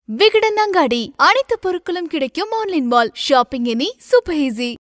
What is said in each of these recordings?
விகடன் அங்காடி அனைத்து பொருட்களும் கிடைக்கும் online mall shopping any super easy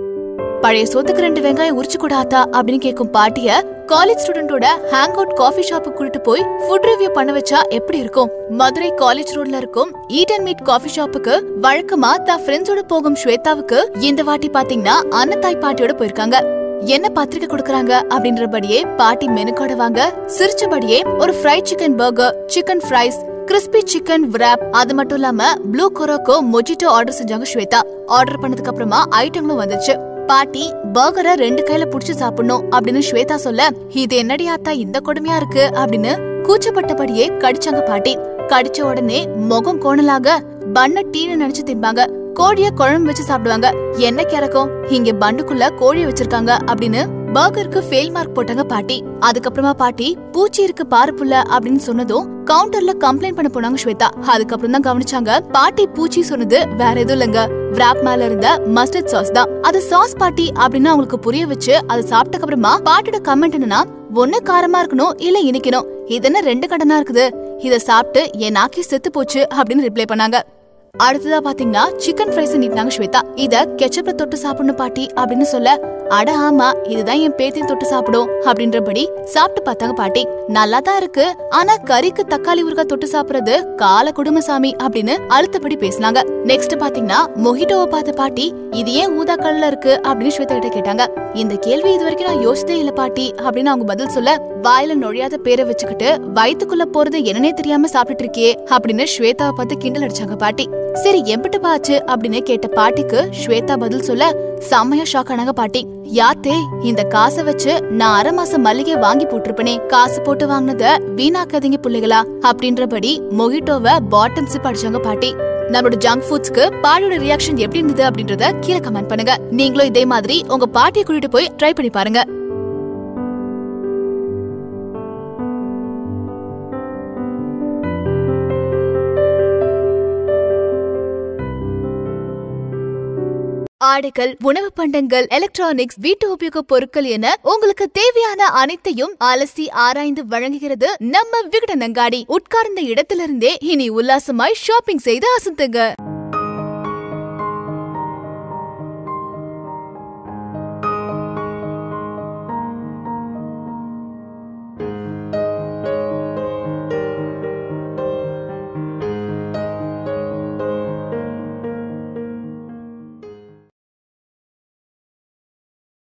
பழைய சோத்துக்கு ரெண்டு வெங்காயம் உரிச்சு கூடாதா அப்படின்னு கேட்கும் பாட்டிய காலேஜ் ஸ்டூடெண்டோட ஹேங் அவுட் காஃபி ஷாப்புக்கு கூட்டிட்டு போய் ஃபுட் ரிவ்யூ பண்ண வச்சா எப்படி இருக்கும் மதுரை காலேஜ் ரோட்ல இருக்கும் ஈட் அண்ட் மீட் காஃபி ஷாப்புக்கு வழக்கமா தான் ஃப்ரெண்ட்ஸோட போகும் ஸ்வேதாவுக்கு இந்த வாட்டி பாத்தீங்கன்னா அன்னத்தாய் பாட்டியோட போயிருக்காங்க என்ன பத்திரிக்கை கொடுக்கறாங்க அப்படின்றபடியே பாட்டி மெனு கார்டு வாங்க சிரிச்சபடியே ஒரு fried chicken burger chicken fries crispy chicken wrap அது மட்டும் இல்லாம ப்ளூ கொரோக்கோ மொஜிட்டோ ஆர்டர் செஞ்சாங்க ஸ்வேதா ஆர்டர் பண்ணதுக்கு அப்புறமா ஐட்டங்களும் வந்துச்சு பாட்டி பர்கரை ரெண்டு கையில புடிச்சு சாப்பிடணும் அப்படின்னு ஸ்வேதா சொல்ல இது என்னடி ஆத்தா இந்த கொடுமையா இருக்கு அப்படின்னு கூச்சப்பட்டபடியே கடிச்சாங்க பாட்டி கடிச்ச உடனே முகம் கோணலாக பண்ண டீன்னு நினைச்சு திம்பாங்க கோழிய குழம்பு வச்சு சாப்பிடுவாங்க என்ன கிறக்கும் இங்க பண்டுக்குள்ள கோழிய வச்சிருக்காங்க அப்படின்னு பர்கருக்கு ஃபெயில் மார்க் போட்டாங்க பாட்டி அதுக்கப்புறமா பாட்டி பூச்சி இருக்கு பாரு புள்ள அப்படின்னு சொன்னதும் கவுண்டர்ல கம்ப்ளைண்ட் பண்ண போனாங்க ஸ்வேதா அதுக்கப்புறம் தான் கவனிச்சாங்க பாட்டி பூச்சி சொன்னது வேற எதுவும் இல்லங்க wrap மேல இருந்த மஸ்டர்ட் சாஸ் தான் அது சாஸ் பாட்டி அப்படின்னு அவங்களுக்கு புரிய வச்சு அதை சாப்பிட்டக்கு அப்புறமா பாட்டியோட கமெண்ட் என்னன்னா ஒண்ணு காரமா இருக்கணும் இல்ல இனிக்கணும் இது என்ன ரெண்டு கடனா இருக்குது இத சாப்பிட்டு என் நாக்கி செத்து போச்சு அப்படின்னு ரிப்ளை பண்ணாங்க அடுத்ததா பாத்தீங்கன்னா சிக்கன் ஃப்ரைஸ் நீட்டினாங்க ஸ்வேதா இத கெச்சப்ல தொட்டு சாப்பிடணும் பாட்டி அப்படின்னு சொல்ல அட ஆமா இதுதான் என் பேத்தையும் தொட்டு சாப்பிடும் அப்படின்றபடி சாப்பிட்டு பார்த்தாங்க பாட்டி நல்லா தான் இருக்கு ஆனா கறிக்கு தக்காளி ஊறுகாய் தொட்டு சாப்பிடுறது கால குடும்பசாமி அப்படின்னு அழுத்தபடி பேசினாங்க நெக்ஸ்ட் பாத்தீங்கன்னா மொஹிட்டோவை பார்த்த பாட்டி இது ஏன் ஊதா கல்ல இருக்கு அப்படின்னு ஸ்வேதா கிட்ட கேட்டாங்க இந்த கேள்வி இது வரைக்கும் நான் யோசித்தே இல்ல பாட்டி அப்படின்னு அவங்க பதில் சொல்ல வாயில நுழையாத பேரை வச்சுக்கிட்டு வயித்துக்குள்ள போறது என்னன்னே தெரியாம சாப்பிட்டுட்டு இருக்கியே அப்படின்னு ஸ்வேதாவை பார்த்து கிண்டல் அடிச்சாங்க பாட்டி சரி எம்பிட்டு பாச்சு அப்படின்னு கேட்ட பாட்டிக்கு ஸ்வேதா பதில் சொல்ல செம்மையா ஷாக் ஆனாங்க பாட்டி யாத்தே இந்த காசை வச்சு நான் அரை மாசம் மல்லிகை வாங்கி போட்டிருப்பனே காசு போட்டு வாங்கினத வீணாக்காதீங்க புள்ளைகளா அப்படின்றபடி மொஹிட்டோவை பாட்டம் சிப் அடிச்சாங்க பாட்டி நம்மளோட ஜங்க் ஃபுட்ஸ்க்கு பாடியோட ரியாக்ஷன் எப்படி இருந்தது அப்படின்றத கீழே கமெண்ட் பண்ணுங்க நீங்களும் இதே மாதிரி உங்க பாட்டியை கூட்டிட்டு போய் ட்ரை பண்ணி பாருங்க ஆடைகள் உணவு பண்டங்கள் எலக்ட்ரானிக்ஸ் வீட்டு உபயோக பொருட்கள் என உங்களுக்கு தேவையான அனைத்தையும் அலசி ஆராய்ந்து வழங்குகிறது நம்ம விகடன் அங்காடி உட்கார்ந்த இடத்திலிருந்தே இனி உல்லாசமாய் ஷாப்பிங் செய்து அசந்துங்க